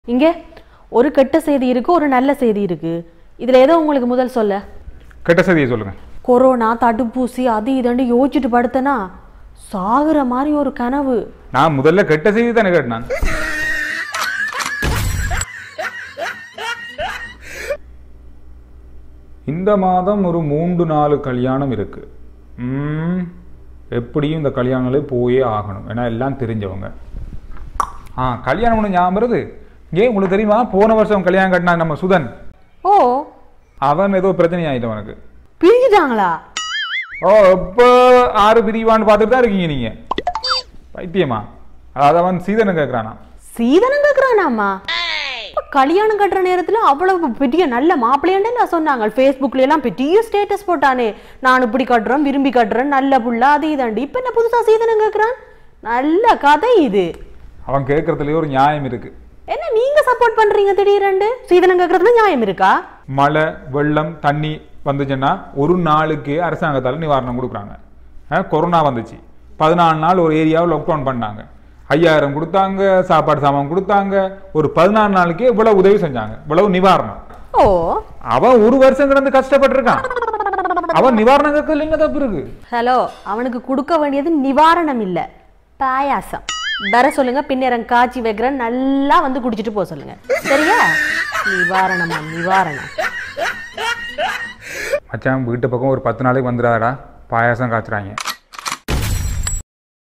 இங்கே ஒரு கெட்ட செய்தி இருக்கு ஒரு நல்ல செய்தி இருக்கு இதுல ஏதோ உங்களுக்கு முதல் சொல்ல கெட்ட செய்தியை சொல்லுங்க கொரோனா தடுப்பூசி அது இதுன்னு யோசிச்சுட்டு படுத்தனா சாகுற மாதிரி ஒரு கனவு நான் முதல்ல கெட்ட செய்தி தானே கேட்டேன் இந்த மாதம் ஒரு மூன்று நாலு கல்யாணம் இருக்கு ம், எப்படியும் இந்த கல்யாணங்களே போயே ஆகணும் ஏன்னா எல்லாம் தெரிஞ்சவங்க ஆ கல்யாணம் ஒன்று ஞாபகம் வருது ஏன் உங்களுக்கு தெரியுமா போன வருஷம் கல்யாணம் கட்டினா நம்ம சுதன் ஓ அவன் அவன் ஏதோ பிரச்சனை ஆயிட்டு அவனுக்கு பிரிஞ்சுட்டாங்களா ஓ எப்போ ஆறு பிரிவான்னு பார்த்துட்டு தான் இருக்கீங்க நீங்க பைத்தியமா அதாவது அவன் சீதனை கேட்குறானா சீதனம் கேக்குறானாமா இப்ப கல்யாணம் கட்டுற நேரத்துல அவ்வளவு பெரிய நல்ல மாப்பிள்ளையாண்டே நான் சொன்னாங்க ஃபேஸ்புக்ல எல்லாம் பெரிய ஸ்டேட்டஸ் போட்டானே நான் இப்படி கட்டுறேன் விரும்பி கட்டுறேன் நல்ல புள்ள அது இதாண்டி இப்ப என்ன புதுசா சீதனம் கேக்குறான் நல்ல கதை இது அவன் கேட்கறதுலயே ஒரு நியாயம் இருக்கு என்ன நீங்க சப்போர்ட் பண்றீங்க திடீரெண்டு சீதனம் கேக்குறதுல நியாயம் இருக்கா மழை வெள்ளம் தண்ணி வந்துச்சுன்னா ஒரு நாளுக்கே அரசாங்கத்தால் நிவாரணம் கொடுக்குறாங்க அஹ், கொரோனா வந்துச்சு பதினாலு நாள் ஒரு ஏரியாவை லாக்டவுன் பண்ணாங்க ஐயாயிரம் கொடுத்தாங்க சாப்பாடு சாமான் கொடுத்தாங்க ஒரு பதினாலு நாளுக்கே இவ்வளவு உதவி செஞ்சாங்க இவ்வளவு நிவாரணம் ஓ அவன் ஒரு வருஷம் கிடந்து கஷ்டப்பட்டிருக்கான் அவன் நிவாரணம் கேட்கல என்ன தப்பு இருக்கு ஹலோ அவனுக்கு கொடுக்க வேண்டியது நிவாரணம் இல்ல பாயாசம் வர சொல்லுங்க பின்னேரம் காய்ச்சி வைக்கிறேன் நல்லா வந்து குடிச்சிட்டு போக சொல்லுங்க சரியா நிவாரணமா நிவாரணம் மச்சான் வீட்டு பக்கம் ஒரு பத்து நாளைக்கு வந்துடாதடா பாயாசம் காய்ச்சுறாங்க